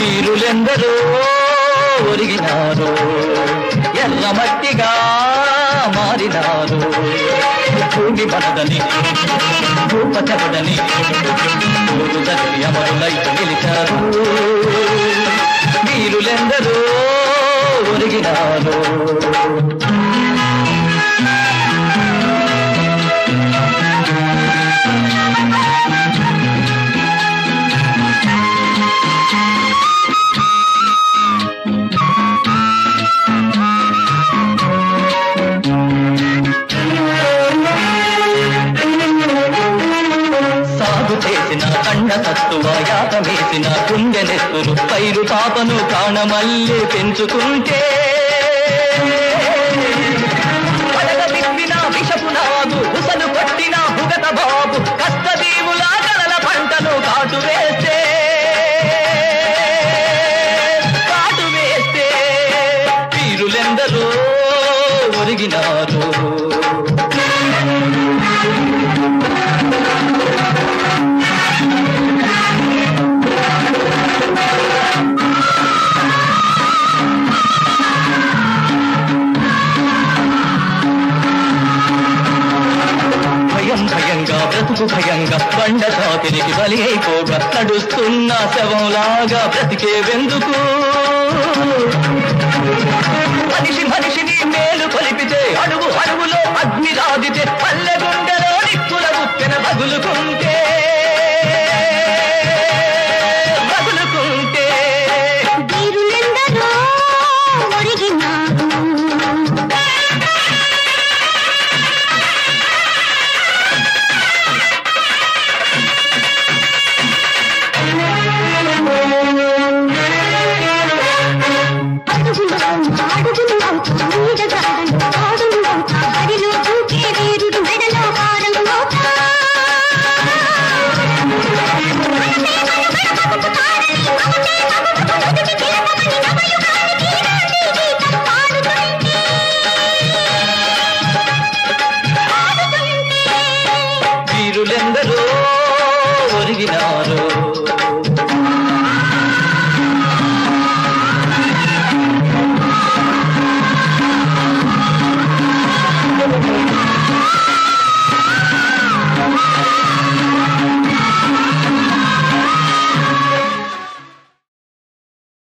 వీరులెందరో ఒరిగినారు ఎర్ర మట్టిగా మారినారు భూమి పడదని భూపతడని ఊరు చదివి అమరులై నిలిచారు వీరులెందరో ఒరిగినారు సాగు చేసిన కండ తత్తువ యాత వేసిన గుండెనెత్తులు పైరు పాపను కాణమల్లి పెంచుకుంటే పడగ తిప్పిన విషపు నాగు ఉసలు కొట్టిన భుగత బాబు కష్టదీవుల కలల పంటను కాటు వేస్తే కాటు వేస్తే వీరులెందరో ఒరిగినారు భయం భయంగా బ్రతుకు భయంగా బండ సాపిరికి బలి అయిపోగా నడుస్తున్న శవంలాగా బ్రతికే వెందుకు మనిషి మనిషిని మేలు కొలిపితే అడుగు అడుగులో అగ్ని రాదితే పల్లె గుండెలో నిప్పుల ఉప్పెన పగులుకుంటే పగులుకుంటే వీరులెందరో ఒరిగినారు అడుగులో అడుగులు అవుతూ